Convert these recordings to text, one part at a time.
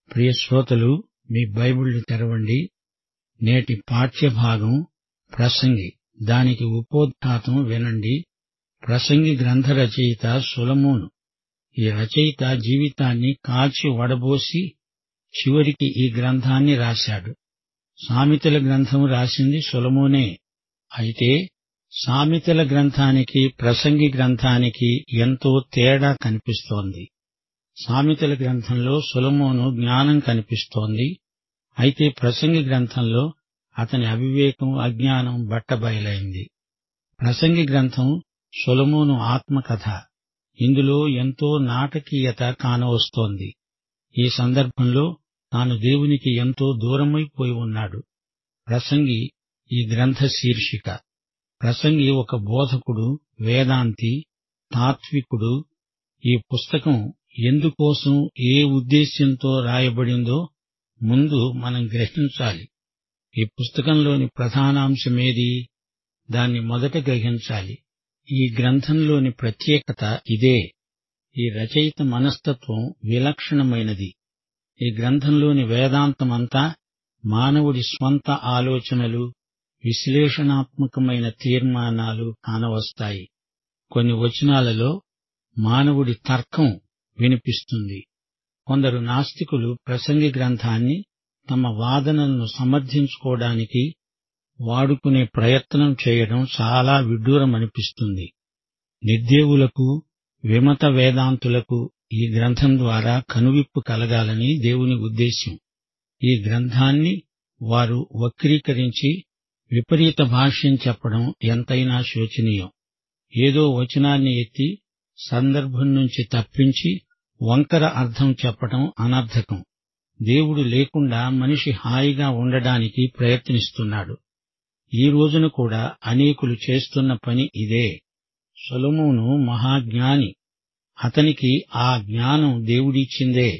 ప్రియ శ్రోతలు మీ బైబిళ్లు తెరవండి నేటి పాఠ్యభాగం ప్రసంగి దానికి ఉపోద్ఘాతం వినండి ప్రసంగి గ్రంథ రచయిత సొలొమోను ఈ రచయిత జీవితాన్ని కాచి వడబోసి చివరికి ఈ గ్రంథాన్ని రాశాడు సామెతల గ్రంథం రాసింది సొలొమోనే అయితే సామెతల గ్రంథానికి ప్రసంగి గ్రంథానికి ఎంతో తేడా కనిపిస్తోంది సామెతల గ్రంథంలో సొలొమోను జ్ఞానం కనిపిస్తోంది అయితే ప్రసంగి గ్రంథంలో అతని అవివేకం అజ్ఞానం బట్టబయలైంది ప్రసంగి గ్రంథం సొలొమోను ఆత్మకథ ఇందులో ఎంతో నాటకీయత కానవస్తోంది ఈ సందర్భంలో తాను దేవునికి ఎంతో దూరమైపోయి ఉన్నాడు ప్రసంగి ఈ గ్రంథ శీర్షిక ప్రసంగి ఒక బోధకుడు వేదాంతి తాత్వికుడు ఈ పుస్తకం ఎందుకోసం ఏ ఉద్దేశ్యంతో రాయబడిందో ముందు మనం గ్రహించాలి ఈ పుస్తకంలోని ప్రధానాంశమేది దాన్ని మొదట గ్రహించాలి ఈ గ్రంథంలోని ప్రత్యేకత ఇదే ఈ రచయిత మనస్తత్వం విలక్షణమైనది ఈ గ్రంథంలోని వేదాంతమంతా మానవుడి స్వంత ఆలోచనలు విశ్లేషణాత్మకమైన తీర్మానాలు కానవస్తాయి కొన్ని వచనాలలో మానవుడి తర్కం వినిపిస్తుంది కొందరు నాస్తికులు ప్రసంగి గ్రంథాన్ని తమ వాదనలను సమర్థించుకోవడానికి వాడుకునే ప్రయత్నం చేయడం చాలా విడ్డూరమనిపిస్తుంది నిర్దేవులకు విమత వేదాంతులకు ఈ గ్రంథం ద్వారా కనువిప్పు కలగాలని దేవుని ఉద్దేశ్యం ఈ గ్రంథాన్ని వారు వక్రీకరించి విపరీత భాష్యం చెప్పడం ఎంతైనా శోచనీయం ఏదో వచనాన్ని ఎత్తి సందర్భం నుంచి తప్పించి వంకర అర్థం చెప్పడం అనర్థకం దేవుడు లేకుండా మనిషి హాయిగా ఉండడానికి ప్రయత్నిస్తున్నాడు ఈ రోజున కూడా అనేకులు చేస్తున్న పని ఇదే సొలొమోను మహాజ్ఞాని అతనికి ఆ జ్ఞానం దేవుడిచ్చిందే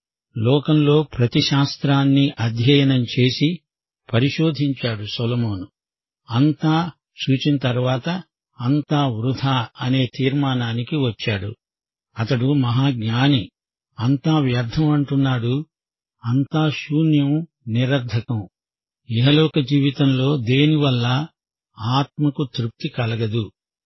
లోకంలో ప్రతి శాస్త్రాన్ని అధ్యయనం చేసి పరిశోధించాడు సొలొమోను అంతా చూచిన తర్వాత అంతా వృధా అనే తీర్మానానికి వచ్చాడు అతడు మహాజ్ఞాని అంతా వ్యర్థం అంటున్నాడు అంతా శూన్యం నిరర్ధకం ఇహలోక జీవితంలో దేనివల్ల ఆత్మకు తృప్తి కలగదు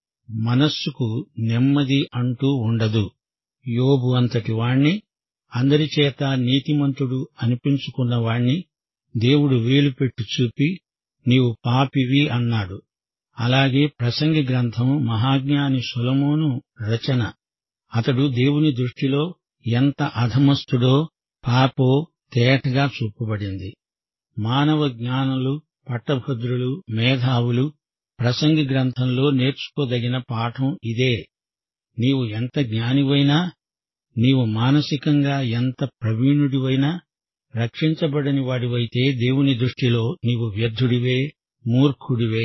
మనస్సుకు నెమ్మది అంటూ ఉండదు యోబు అంతటి వాణ్ణి అందరిచేత నీతిమంతుడు అనిపించుకున్నవాణ్ణి దేవుడు వేలుపెట్టి చూపి నీవు పాపివి అన్నాడు అలాగే ప్రసంగి గ్రంథం మహాజ్ఞాని సులమోను రచన అతడు దేవుని దృష్టిలో ఎంత అధమస్తుడో పాపో తేటగా చూపబడింది మానవ జ్ఞానులు పట్టభద్రులు మేధావులు ప్రసంగి గ్రంథంలో నేర్చుకోదగిన పాఠం ఇదే నీవు ఎంత జ్ఞానివైనా నీవు మానసికంగా ఎంత ప్రవీణుడివైనా రక్షించబడని వాడివైతే దేవుని దృష్టిలో నీవు వ్యర్థుడివే మూర్ఖుడివే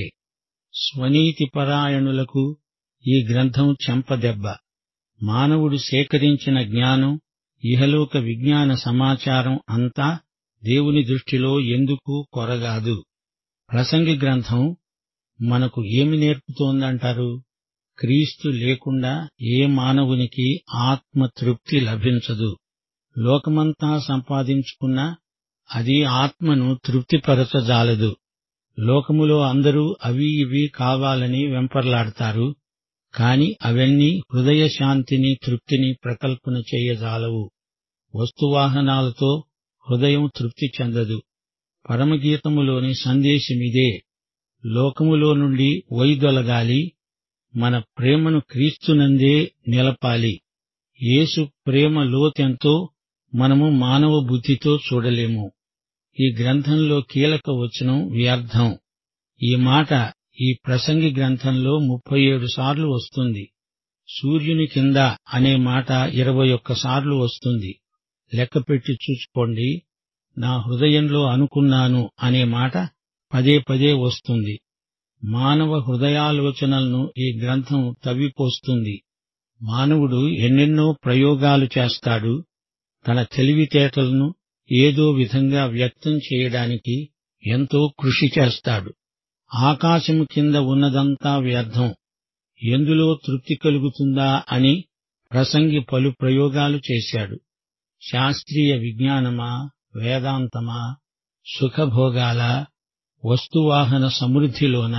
స్వనీతిపరాయణులకు ఈ గ్రంథం చెంపదెబ్బ మానవుడు సేకరించిన జ్ఞానం ఇహలోక విజ్ఞాన సమాచారం అంతా దేవుని దృష్టిలో ఎందుకు కొరగాదు ప్రసంగి గ్రంథం మనకు ఏమి నేర్పుతోందంటారు క్రీస్తు లేకుండా ఏ మానవునికి ఆత్మతృప్తి లభించదు లోకమంతా సంపాదించుకున్నా అది ఆత్మను తృప్తిపరచజాలదు లోకములో అందరూ అవి ఇవి కావాలని వెంపర్లాడతారు కాని అవన్నీ హృదయ శాంతిని తృప్తిని ప్రకల్పన చేయజాలవు వస్తువాహనాలతో హృదయం తృప్తి చెందదు పరమగీతములోని సందేశమిదే లోకములో నుండి వైదొలగాలి మన ప్రేమను క్రీస్తునందే నిలపాలి యేసు ప్రేమ లోతెంతో మనము మానవ బుద్ధితో చూడలేము ఈ గ్రంథంలో కీలక వచనం వ్యర్థం ఈ మాట ఈ ప్రసంగి గ్రంథంలో ముప్పై ఏడు సార్లు వస్తుంది సూర్యుని కింద అనే మాట ఇరవై ఒక్కసార్లు వస్తుంది లెక్కపెట్టి చూసుకోండి నా హృదయంలో అనుకున్నాను అనే మాట పదే పదే వస్తుంది మానవ హృదయాలోచనలను ఈ గ్రంథం తవ్విపోస్తుంది మానవుడు ఎన్నెన్నో ప్రయోగాలు చేస్తాడు తన తెలివితేటలను ఏదో విధంగా వ్యక్తం చేయడానికి ఎంతో కృషి చేస్తాడు ఆకాశము కింద ఉన్నదంతా వ్యర్థం ఎందులో తృప్తి కలుగుతుందా అని ప్రసంగి పలు ప్రయోగాలు చేశాడు శాస్త్రీయ విజ్ఞానమా వేదాంతమా సుఖభోగాల వస్తువాహన సమృద్ధిలోన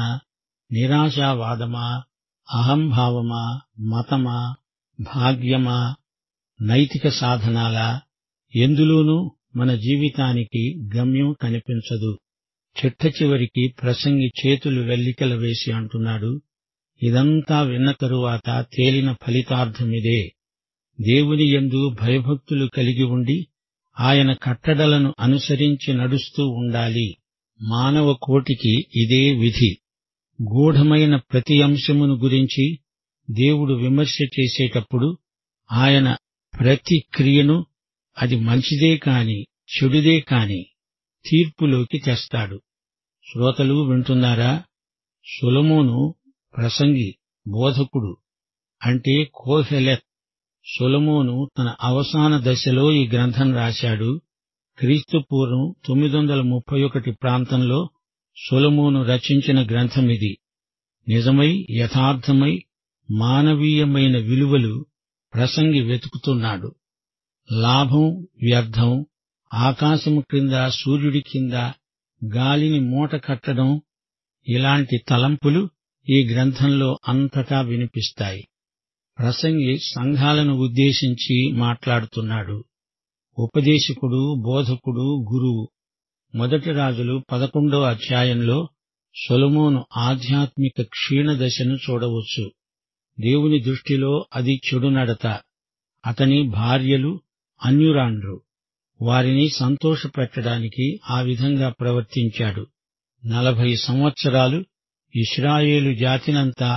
నిరాశావాదమా అహంభావమా మతమా భాగ్యమా నైతిక సాధనాల ఎందులోనూ మన జీవితానికి గమ్యం కనిపించదు చిట్ట చివరికి ప్రసంగి చేతులు వెల్లికల వేసి అంటున్నాడు ఇదంతా విన్న తరువాత తేలిన ఫలితార్థమిదే దేవుని యందు భయభక్తులు కలిగి ఉండి ఆయన కట్టడలను అనుసరించి నడుస్తూ ఉండాలి మానవ కోటికి ఇదే విధి గూఢమైన ప్రతి అంశమును గురించి దేవుడు విమర్శ చేసేటప్పుడు ఆయన ప్రతి క్రియను అది మంచిదే కాని చెడుదే కాని తీర్పులోకి తెస్తాడు శ్రోతలు వింటున్నారా సులమోను ప్రసంగి బోధకుడు అంటే కోహెలెత్ సొలమోను తన అవసాన దశలో ఈ గ్రంథం రాశాడు క్రీస్తు పూర్వం తొమ్మిది వందల ముప్పై ఒకటి ప్రాంతంలో సొలమోను రచించిన గ్రంథమిది నిజమై యథార్థమై మానవీయమైన విలువలు ప్రసంగి వెతుకుతున్నాడు లాభం వ్యర్థం ఆకాశము క్రింద సూర్యుడి కింద గాలిని మూట కట్టడం ఇలాంటి తలంపులు ఈ గ్రంథంలో అంతటా వినిపిస్తాయి ప్రసంగి సంఘాలను ఉద్దేశించి మాట్లాడుతున్నాడు ఉపదేశకుడు బోధకుడు గురువు మొదటి రాజులు పదకొండో అధ్యాయంలో సొలమోను ఆధ్యాత్మిక క్షీణదశను చూడవచ్చు దేవుని దృష్టిలో అది చెడు నడత అతని భార్యలు అన్యురాండ్రు వారిని సంతోషపెట్టడానికి ఆ విధంగా ప్రవర్తించాడు నలభై సంవత్సరాలు ఇస్రాయేలు జాతినంతా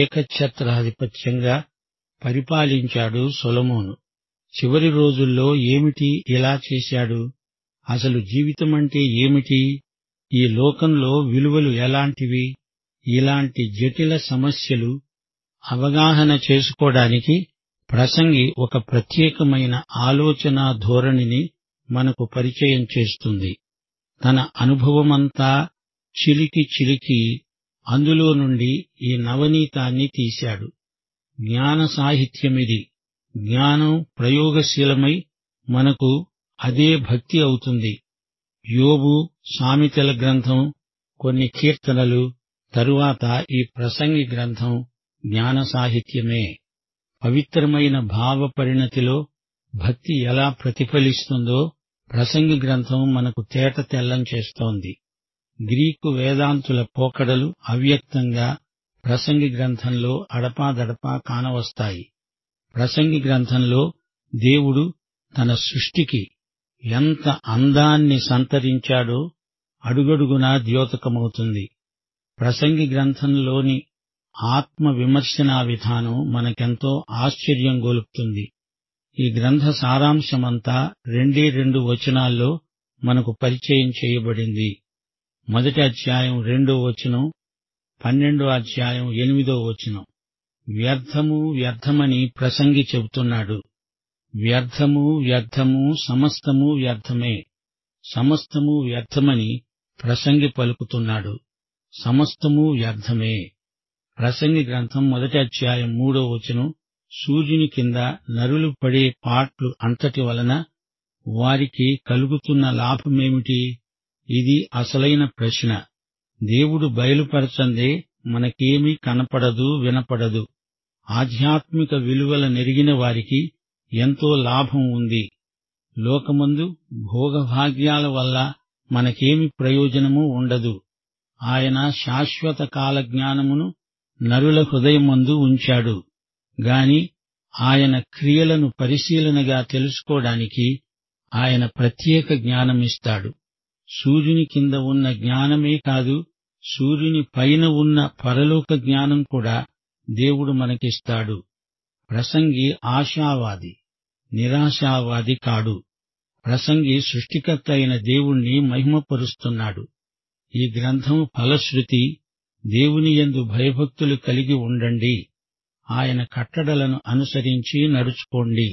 ఏకఛత్రాధిపత్యంగా పరిపాలించాడు సొలమోను చివరి రోజుల్లో ఏమిటి ఇలా చేశాడు అసలు జీవితమంటే ఏమిటి ఈ లోకంలో విలువలు ఎలాంటివి ఇలాంటి జటిల సమస్యలు అవగాహన చేసుకోవడానికి ప్రసంగి ఒక ప్రత్యేకమైన ఆలోచనా ధోరణిని మనకు పరిచయం చేస్తుంది తన అనుభవమంతా చిలికి చిలికి అందులో నుండి ఈ నవనీతాన్ని తీశాడు జ్ఞాన సాహిత్యమిది జ్ఞానం ప్రయోగశీలమై మనకు అదే భక్తి అవుతుంది యోబు సామెతల గ్రంథం కొన్ని కీర్తనలు తరువాత ఈ ప్రసంగి గ్రంథం జ్ఞాన సాహిత్యమే పవిత్రమైన భావ పరిణతిలో భక్తి ఎలా ప్రతిఫలిస్తుందో ప్రసంగి గ్రంథం మనకు తేట తెల్లం చేస్తోంది గ్రీకు వేదాంతుల పోకడలు అవ్యక్తంగా ప్రసంగి గ్రంథంలో అడపాదడపా కానవస్తాయి ప్రసంగి గ్రంథంలో దేవుడు తన సృష్టికి ఎంత అందాన్ని సంతరించాడో అడుగడుగునా ద్యోతకమవుతుంది ప్రసంగి గ్రంథంలోని ఆత్మ విమర్శనా విధానం మనకెంతో ఆశ్చర్యం గొలుపుతుంది ఈ గ్రంథ సారాంశమంతా రెండే రెండు వచనాల్లో మనకు పరిచయం చేయబడింది మొదటి అధ్యాయం రెండో వచనం పన్నెండో అధ్యాయం ఎనిమిదో వచనం వ్యర్థము వ్యర్థమని ప్రసంగి చెబుతున్నాడు వ్యర్థము వ్యర్థము సమస్తము వ్యర్థమే సమస్తము వ్యర్థమని ప్రసంగి పలుకుతున్నాడు సమస్తము వ్యర్థమే ప్రసంగి గ్రంథం మొదటి అధ్యాయం మూడో వచనం సూర్యుని కింద నరులు పడే పాట్లు అంతటి వలన వారికి కలుగుతున్న లాభమేమిటి ఇది అసలైన ప్రశ్న దేవుడు బయలుపరచందే మనకేమీ కనపడదు వినపడదు ఆధ్యాత్మిక విలువల నెరిగిన వారికి ఎంతో లాభం ఉంది లోకమందు భోగభాగ్యాల వల్ల మనకేమి ప్రయోజనము ఉండదు ఆయన శాశ్వత కాల జ్ఞానమును నరుల హృదయమందు ఉంచాడు గాని ఆయన క్రియలను పరిశీలనగా తెలుసుకోవడానికి ఆయన ప్రత్యేక జ్ఞానమిస్తాడు సూర్యుని కింద ఉన్న జ్ఞానమే కాదు సూర్యుని పైన ఉన్న పరలోక జ్ఞానం కూడా దేవుడు మనకిస్తాడు ప్రసంగి ఆశావాది నిరాశావాది కాడు ప్రసంగి సృష్టికర్త అయిన దేవుణ్ణి మహిమపరుస్తున్నాడు ఈ గ్రంథం ఫలశ్రుతి దేవుని యందు భయభక్తులు కలిగి ఉండండి ఆయన కట్టడలను అనుసరించి నడుచుకోండి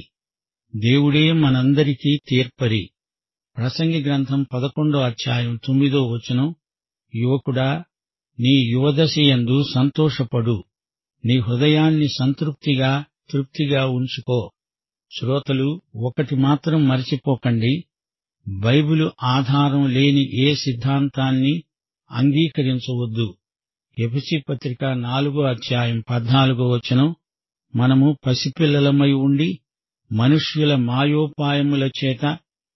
దేవుడే మనందరికీ తీర్పరి ప్రసంగి గ్రంథం పదకొండో అధ్యాయం తొమ్మిదో వచనం యువకుడా నీ యువదశయందు సంతోషపడు నీ హృదయాన్ని సంతృప్తిగా తృప్తిగా ఉంచుకో శ్రోతలు ఒకటి మాత్రం మరచిపోకండి బైబిలు ఆధారం లేని ఏ సిద్ధాంతాన్ని అంగీకరించవద్దు ఎఫసి పత్రిక నాలుగో అధ్యాయం పద్నాలుగో వచనం మనము పసిపిల్లలమై ఉండి మనుష్యుల మాయోపాయముల చేత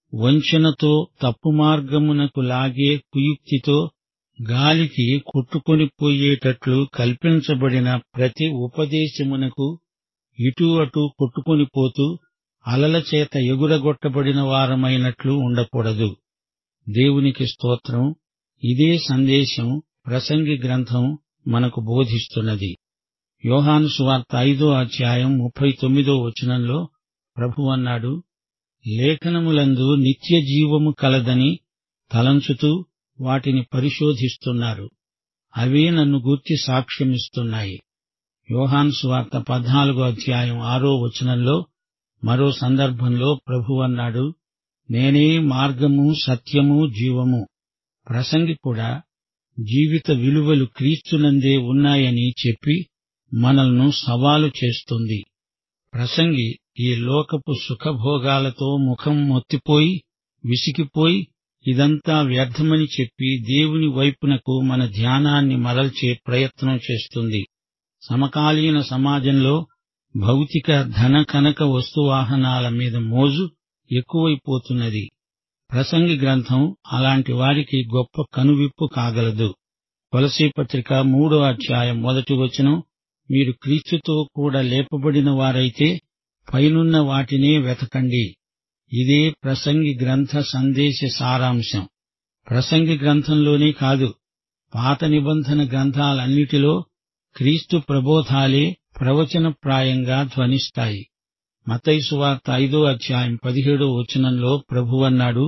వంచనతో తప్పు మార్గమునకు లాగే కుయుక్తితో గాలికి కొట్టుకొని పోయేటట్లు కల్పించబడిన ప్రతి ఉపదేశమునకు ఇటు అటు కొట్టుకొని పోతూ అలల చేత ఎగురగొట్టబడిన వారమైనట్లు ఉండకూడదు దేవునికి స్తోత్రం ఇదే సందేశం ప్రసంగి గ్రంథం మనకు బోధిస్తున్నది యోహాను సువార్త ఐదో అధ్యాయం ముప్పై తొమ్మిదో వచనంలో ప్రభు అన్నాడు లేఖనములందు నిత్య జీవము కలదని తలంచుతూ వాటిని పరిశోధిస్తున్నారు అవే నన్ను గూర్చి సాక్ష్యమిస్తున్నాయి యోహాన్ సువార్త పద్నాలుగో అధ్యాయం ఆరో వచనంలో మరో సందర్భంలో ప్రభు అన్నాడు నేనే మార్గము సత్యము జీవము ప్రసంగి కూడా జీవిత విలువలు క్రీస్తునందే ఉన్నాయని చెప్పి మనల్ని సవాలు చేస్తుంది ప్రసంగి ఈ లోకపు సుఖభోగాలతో ముఖం మొత్తిపోయి విసిగిపోయి ఇదంతా వ్యర్థమని చెప్పి దేవుని వైపునకు మన ధ్యానాన్ని మరల్చే ప్రయత్నం చేస్తుంది సమకాలీన సమాజంలో భౌతిక ధన కనక వస్తువాహనాల మీద మోజు ఎక్కువైపోతున్నది ప్రసంగి గ్రంథం అలాంటి వారికి గొప్ప కనువిప్పు కాగలదు కొలసీ పత్రిక మూడో అధ్యాయం మొదటి వచనం మీరు క్రీస్తుతో కూడా లేపబడిన వారైతే పైనున్న వాటినే వెతకండి ఇదే ప్రసంగి గ్రంథ సందేశ సారాంశం ప్రసంగి గ్రంథంలోనే కాదు పాత నిబంధన గ్రంథాలన్నిటిలో క్రీస్తు ప్రబోధాలే ప్రవచనప్రాయంగా ధ్వనిస్తాయి మతైసు వార్త ఐదో అధ్యాయం పదిహేడో వచనంలో ప్రభువన్నాడు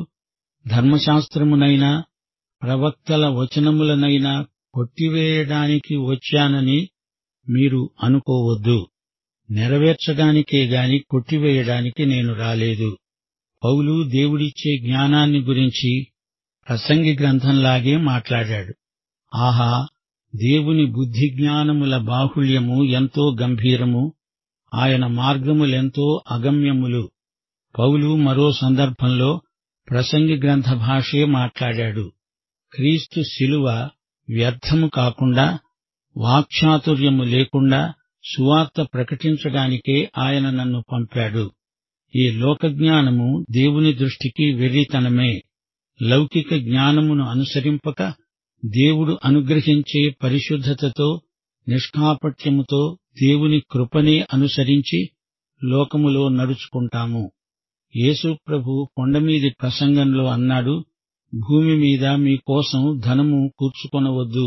ధర్మశాస్త్రమునైనా ప్రవక్తల వచనములనైనా కొట్టివేయడానికి వచ్చానని మీరు అనుకోవద్దు నెరవేర్చడానికే గాని కొట్టివేయడానికి నేను రాలేదు పౌలు దేవుడిచ్చే జ్ఞానాన్ని గురించి ప్రసంగి గ్రంథంలాగే మాట్లాడాడు ఆహా దేవుని బుద్ధి జ్ఞానముల బాహుళ్యము ఎంతో గంభీరము ఆయన మార్గములెంతో అగమ్యములు పౌలు మరో సందర్భంలో ప్రసంగి గ్రంథ భాషే మాట్లాడాడు క్రీస్తు శిలువ వ్యర్థము కాకుండా వాక్చాతుర్యము లేకుండా సువార్త ప్రకటించడానికే ఆయన నన్ను పంపాడు ఈ లోకజ్ఞానము దేవుని దృష్టికి వెర్రితనమే లౌకిక జ్ఞానమును అనుసరింపక దేవుడు అనుగ్రహించే పరిశుద్ధతతో నిష్కాపట్యముతో దేవుని కృపనే అనుసరించి లోకములో నడుచుకుంటాము యేసు ప్రభు కొండమీది ప్రసంగంలో అన్నాడు భూమి మీద మీకోసం ధనము కూర్చుకొనవద్దు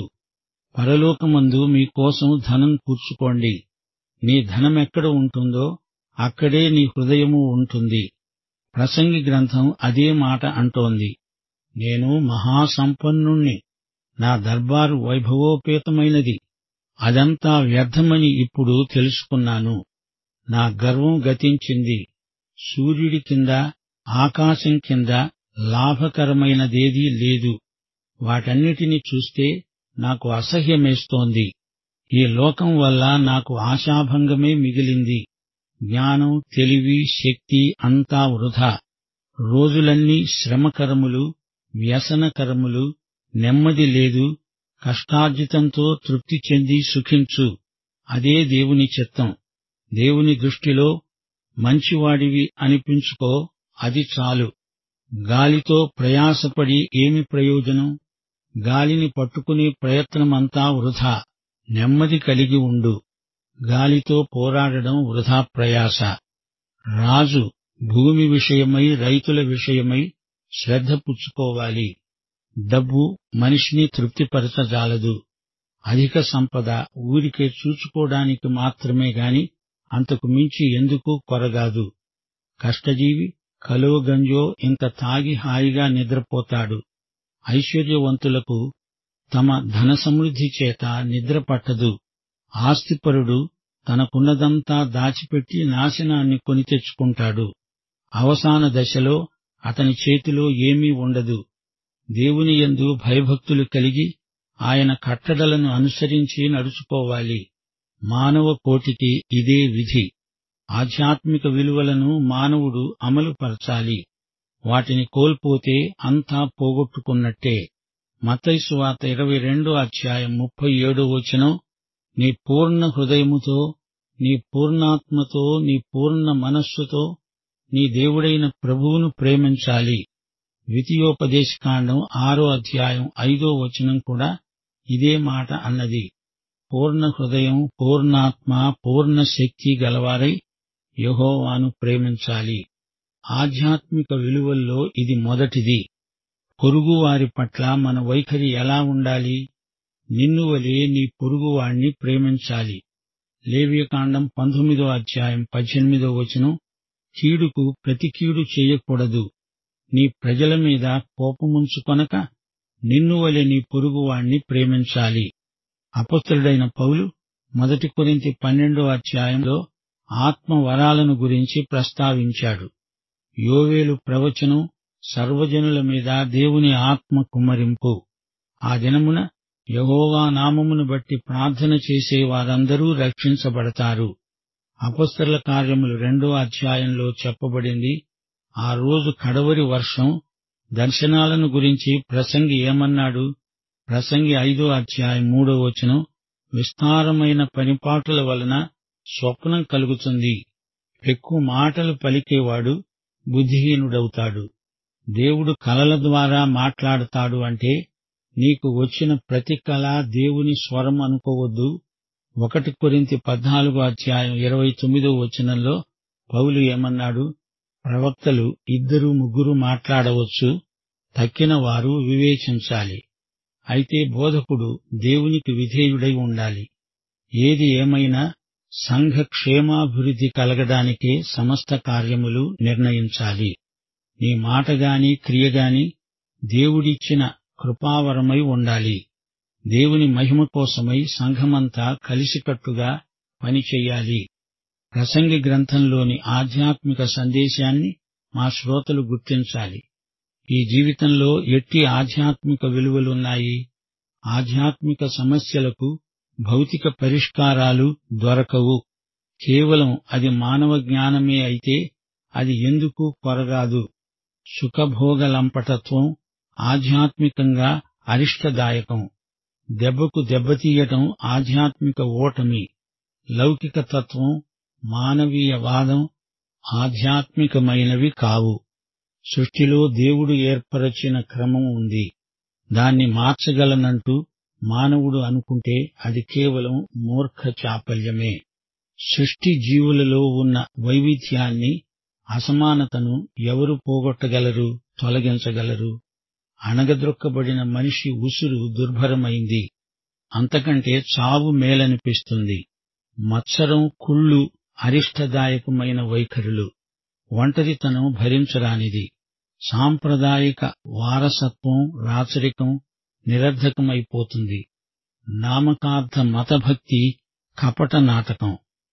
పరలోకమందు మీకోసం ధనం కూర్చుకోండి నీ ధనమెక్కడ ఉంటుందో అక్కడే నీ హృదయము ఉంటుంది ప్రసంగి గ్రంథం అదే మాట అంటోంది నేను మహాసంపన్నుణ్ణి నా దర్బారు వైభవోపేతమైనది అదంతా వ్యర్థమని ఇప్పుడు తెలుసుకున్నాను నా గర్వం గతించింది సూర్యుడి కింద ఆకాశం కింద లాభకరమైనదేదీ లేదు వాటన్నిటిని చూస్తే నాకు అసహ్యమేస్తోంది ఈ లోకం వల్ల నాకు ఆశాభంగమే మిగిలింది జ్ఞానం తెలివి శక్తి అంతా వృధా రోజులన్నీ శ్రమకరములు వ్యసనకరములు నెమ్మది లేదు కష్టార్జితంతో తృప్తి చెంది సుఖించు అదే దేవుని చిత్తం దేవుని దృష్టిలో మంచివాడివి అనిపించుకో అది చాలు గాలితో ప్రయాసపడి ఏమి ప్రయోజనం గాలిని పట్టుకునే ప్రయత్నమంతా వృధా నెమ్మది కలిగి ఉండు గాలితో పోరాడడం వృధా ప్రయాస రాజు భూమి విషయమై రైతుల విషయమై శ్రద్ధ పుచ్చుకోవాలి డబ్బు మనిషిని తృప్తిపరచజాలదు అధిక సంపద ఊరికే చూచుకోవడానికి మాత్రమే గాని అంతకు మించి ఎందుకు కొరగాదు కష్టజీవి కలో గంజో ఇంత తాగి హాయిగా నిద్రపోతాడు ఐశ్వర్యవంతులకు తమ ధన సమృద్ధి చేత నిద్ర పట్టదు ఆస్తిపరుడు తనకున్నదంతా దాచిపెట్టి నాశనాన్ని కొని తెచ్చుకుంటాడు అవసాన దశలో అతని చేతిలో ఏమీ ఉండదు దేవుని యందు భయభక్తులు కలిగి ఆయన కట్టడలను అనుసరించి నడుచుకోవాలి మానవ కోటికి ఇదే విధి ఆధ్యాత్మిక విలువలను మానవుడు అమలుపరచాలి వాటిని కోల్పోతే అంతా పోగొట్టుకున్నట్టే మత్తైసు వార్త ఇరవై రెండో అధ్యాయం ముప్పై ఏడో వచనం నీ పూర్ణ హృదయముతో నీ పూర్ణాత్మతో నీ పూర్ణ మనస్సుతో నీ దేవుడైన ప్రభువును ప్రేమించాలి ద్వితీయోపదేశకాండం ఆరో అధ్యాయం ఐదో వచనం కూడా ఇదే మాట అన్నది పూర్ణ హృదయం పూర్ణాత్మ పూర్ణ శక్తి గలవారై యహోవాను ప్రేమించాలి ఆధ్యాత్మిక విలువల్లో ఇది మొదటిది పొరుగువారి పట్ల మన వైఖరి ఎలా ఉండాలి నిన్ను వలె నీ పొరుగువాణ్ణి ప్రేమించాలి లేవ్యకాండం పంతొమ్మిదో అధ్యాయం పద్దెనిమిదో వచనం కీడుకు ప్రతి కీడు చేయకూడదు నీ ప్రజల మీద కోపముంచుకొనక నిన్ను వలె నీ పొరుగువాణ్ణి ప్రేమించాలి అపస్తుడైన పౌలు మొదటి కొరింతి పన్నెండో అధ్యాయంలో ఆత్మ వరాలను గురించి ప్రస్తావించాడు యోవేలు ప్రవచనం సర్వజనుల మీద దేవుని ఆత్మ కుమ్మరింపు ఆ దినమున యహోవా నామమును బట్టి ప్రార్థన చేసే వారందరూ రక్షించబడతారు అపస్తల కార్యములు రెండో అధ్యాయంలో చెప్పబడింది ఆ రోజు కడవరి వర్షం దర్శనాలను గురించి ప్రసంగి ఏమన్నాడు ప్రసంగి ఐదో అధ్యాయం మూడో వచనం విస్తారమైన పనిపాటుల వలన స్వప్నం కలుగుతుంది ఎక్కువ మాటలు పలికేవాడు బుద్ధిహీనుడవుతాడు దేవుడు కలల ద్వారా మాట్లాడతాడు అంటే నీకు వచ్చిన ప్రతి కళ దేవుని స్వరం అనుకోవద్దు ఒకటి కొరింతి పద్నాలుగో అధ్యాయం ఇరవై తొమ్మిదో వచనంలో పౌలు ఏమన్నాడు ప్రవక్తలు ఇద్దరు ముగ్గురు మాట్లాడవచ్చు తక్కిన వారు వివేచించాలి అయితే బోధకుడు దేవునికి విధేయుడై ఉండాలి ఏది ఏమైనా సంఘ క్షేమాభివృద్ధి కలగడానికే సమస్త కార్యములు నిర్ణయించాలి నీ మాటగాని క్రియగాని దేవుడిచ్చిన కృపావరమై ఉండాలి దేవుని మహిమ కోసమై సంఘమంతా కలిసికట్టుగా పనిచెయ్యాలి ప్రసంగి గ్రంథంలోని ఆధ్యాత్మిక సందేశాన్ని మా శ్రోతలు గుర్తించాలి ఈ జీవితంలో ఎట్టి ఆధ్యాత్మిక విలువలున్నాయి ఆధ్యాత్మిక సమస్యలకు భౌతిక పరిష్కారాలు దొరకవు కేవలం అది మానవ జ్ఞానమే అయితే అది ఎందుకు కొరగాదు సుఖభోగలంపటత్వం ఆధ్యాత్మికంగా అరిష్టదాయకం దెబ్బకు దెబ్బతీయటం ఆధ్యాత్మిక ఓటమి లౌకిక తత్వం మానవీయవాదం ఆధ్యాత్మికమైనవి కావు సృష్టిలో దేవుడు ఏర్పరచిన క్రమం ఉంది దాన్ని మార్చగలనంటూ మానవుడు అనుకుంటే అది కేవలం మూర్ఖ చాపల్యమే సృష్టి జీవులలో ఉన్న వైవిధ్యాన్ని అసమానతను ఎవరు పోగొట్టగలరు తొలగించగలరు అణగద్రొక్కబడిన మనిషి ఉసురు దుర్భరమైంది అంతకంటే చావు మేలనిపిస్తుంది మత్సరం కుళ్ళు అరిష్టదాయకమైన వైఖరులు ఒంటరితనం భరించరానిది సాంప్రదాయిక వారసత్వం రాచరికం నిరర్ధకమైపోతుంది నామకార్థ మతభక్తి కపట నాటకం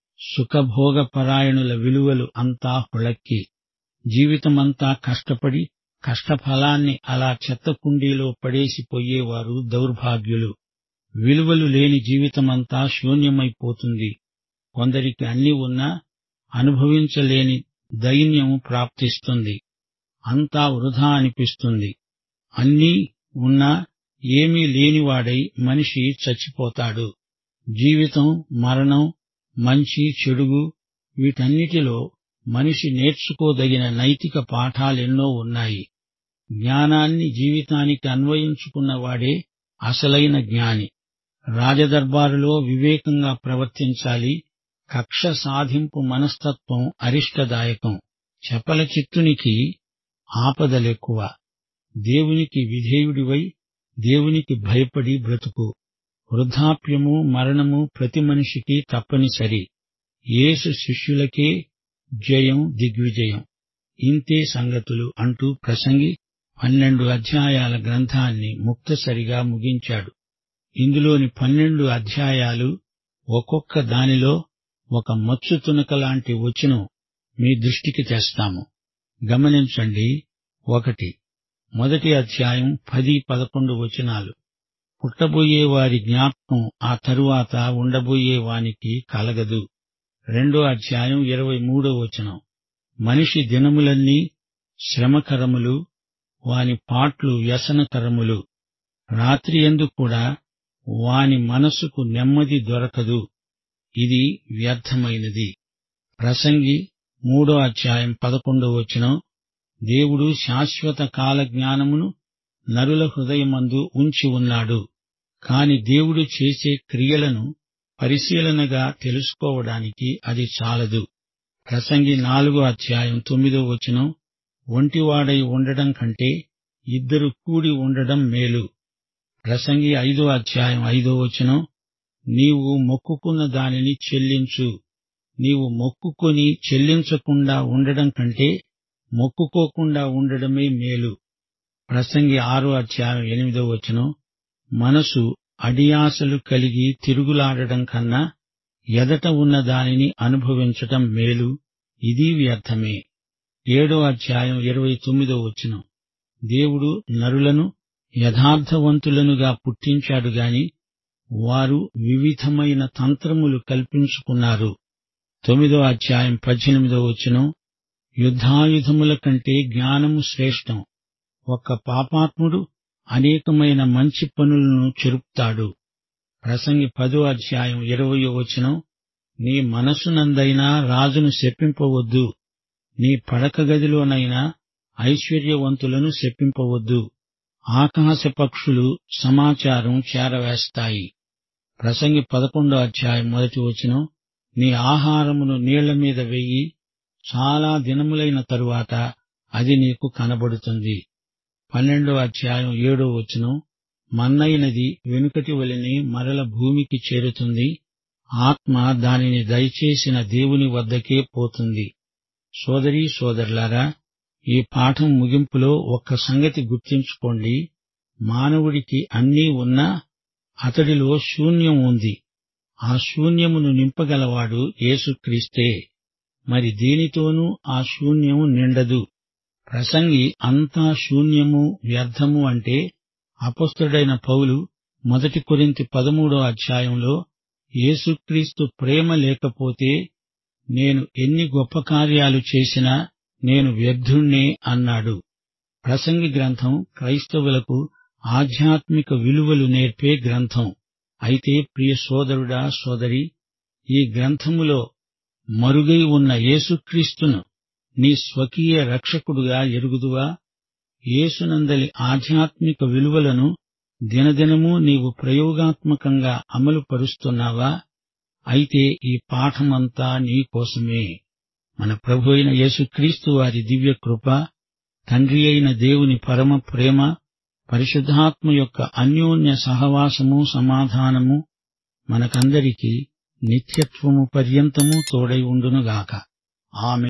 సుఖభోగపరాయణుల విలువలు అంతా హుళక్కి జీవితమంతా కష్టపడి కష్టఫలాన్ని అలా చెత్తకుండీలో పడేసిపోయేవారు దౌర్భాగ్యులు విలువలు లేని జీవితమంతా శూన్యమైపోతుంది కొందరికి అన్ని ఉన్నా అనుభవించలేని దైన్యం ప్రాప్తిస్తుంది అంతా వృధా అనిపిస్తుంది అన్నీ ఉన్నా ఏమీ లేనివాడై మనిషి చచ్చిపోతాడు జీవితం మరణం మంచి చెడుగు వీటన్నిటిలో మనిషి నేర్చుకోదగిన నైతిక పాఠాలెన్నో ఉన్నాయి జ్ఞానాన్ని జీవితానికి అన్వయించుకున్నవాడే అసలైన జ్ఞాని రాజదర్బారులో వివేకంగా ప్రవర్తించాలి కక్ష సాధింపు మనస్తత్వం అరిష్టదాయకం చపల చిత్తునికి ఆపదలెక్కువ దేవునికి విధేయుడివై దేవునికి భయపడి బ్రతుకు వృద్ధాప్యము మరణము ప్రతి మనిషికి తప్పనిసరి యేసు శిష్యులకే జయం దిగ్విజయం ఇంతే సంగతులు అంటూ ప్రసంగి పన్నెండు అధ్యాయాల గ్రంథాన్ని ముక్తసరిగా ముగించాడు ఇందులోని పన్నెండు అధ్యాయాలు ఒక్కొక్క దానిలో ఒక మచ్చు తునక లాంటి వచనం మీ దృష్టికి తెస్తాము గమనించండి ఒకటి మొదటి అధ్యాయం పది పదకొండు వచనాలు పుట్టబోయే వారి జ్ఞాపకం ఆ తరువాత ఉండబోయే వానికి కలగదు రెండో అధ్యాయం ఇరవై మూడో వచనం మనిషి దినములన్నీ శ్రమకరములు వాని పాట్లు వ్యసనకరములు రాత్రి ఎందు కూడా వాని మనసుకు నెమ్మది దొరకదు ఇది వ్యర్థమైనది ప్రసంగి మూడో అధ్యాయం పదకొండో వచనం దేవుడు శాశ్వత కాల జ్ఞానమును నరుల హృదయమందు ఉంచి ఉన్నాడు కాని దేవుడు చేసే క్రియలను పరిశీలనగా తెలుసుకోవడానికి అది చాలదు ప్రసంగి నాలుగో అధ్యాయం తొమ్మిదో వచనం ఒంటివాడై ఉండడం కంటే ఇద్దరు కూడి ఉండడం మేలు ప్రసంగి ఐదో అధ్యాయం ఐదో వచనం నీవు మొక్కుకున్న దానిని చెల్లించు నీవు మొక్కుకొని చెల్లించకుండా ఉండడం కంటే మొక్కుకోకుండా ఉండడమే మేలు ప్రసంగి ఆరో అధ్యాయం ఎనిమిదో వచనం మనసు అడియాసలు కలిగి తిరుగులాడడం కన్నా ఎదట ఉన్న దానిని అనుభవించటం మేలు ఇది వ్యర్థమే ఏడో అధ్యాయం ఇరవై తొమ్మిదో వచనం దేవుడు నరులను యథార్థవంతులనుగా పుట్టించాడు గాని వారు వివిధమైన తంత్రములు కల్పించుకున్నారు తొమ్మిదో అధ్యాయం పద్దెనిమిదో వచనం యుద్ధాయుధముల కంటే జ్ఞానము శ్రేష్టం ఒక్క పాపాత్ముడు అనేకమైన మంచి పనులను చెరుపుతాడు ప్రసంగి పదో అధ్యాయం ఇరవయో వచనం నీ మనసునందైనా రాజును శప్పింపవద్దు నీ పడక గదిలోనైనా ఐశ్వర్యవంతులను శప్పింపవద్దు ఆకాశ పక్షులు సమాచారం చేరవేస్తాయి ప్రసంగి పదకొండో అధ్యాయం మొదటి వచనం నీ ఆహారమును నీళ్ల మీద వెయ్యి చాలా దినములైన తరువాత అది నీకు కనబడుతుంది పన్నెండో అధ్యాయం ఏడో వచనం మన్నైనది వెనుకటి వలెనే మరల భూమికి చేరుతుంది ఆత్మ దానిని దయచేసిన దేవుని వద్దకే పోతుంది సోదరీ సోదరులారా ఈ పాఠం ముగింపులో ఒక్క సంగతి గుర్తుంచుకోండి మానవుడికి అన్నీ ఉన్నా అతడిలో శూన్యం ఉంది ఆ శూన్యమును నింపగలవాడు యేసుక్రీస్తే మరి దేనితోనూ ఆ శూన్యం నిండదు ప్రసంగి అంతా శూన్యము వ్యర్థము అంటే అపస్తుడైన పౌలు మొదటి కొరింతి పదమూడో అధ్యాయంలో యేసుక్రీస్తు ప్రేమ లేకపోతే నేను ఎన్ని గొప్ప కార్యాలు చేసినా నేను వ్యర్థుణ్ణే అన్నాడు ప్రసంగి గ్రంథం క్రైస్తవులకు ఆధ్యాత్మిక విలువలు నేర్పే గ్రంథం అయితే ప్రియ సోదరుడా సోదరి ఈ గ్రంథములో మరుగై ఉన్న యేసుక్రీస్తును నీ స్వకీయ రక్షకుడుగా ఎరుగుదువా యేసునందలి ఆధ్యాత్మిక విలువలను దినదినము నీవు ప్రయోగాత్మకంగా అమలు పరుస్తున్నావా అయితే ఈ పాఠమంతా నీ కోసమే మన ప్రభు అయిన యేసుక్రీస్తు వారి దివ్య కృప తండ్రి అయిన దేవుని పరమ ప్రేమ పరిశుద్ధాత్మ యొక్క అన్యోన్య సహవాసము సమాధానము మనకందరికీ నిత్యత్వము పర్యంతము తోడై ఉండునుగాక ఆమె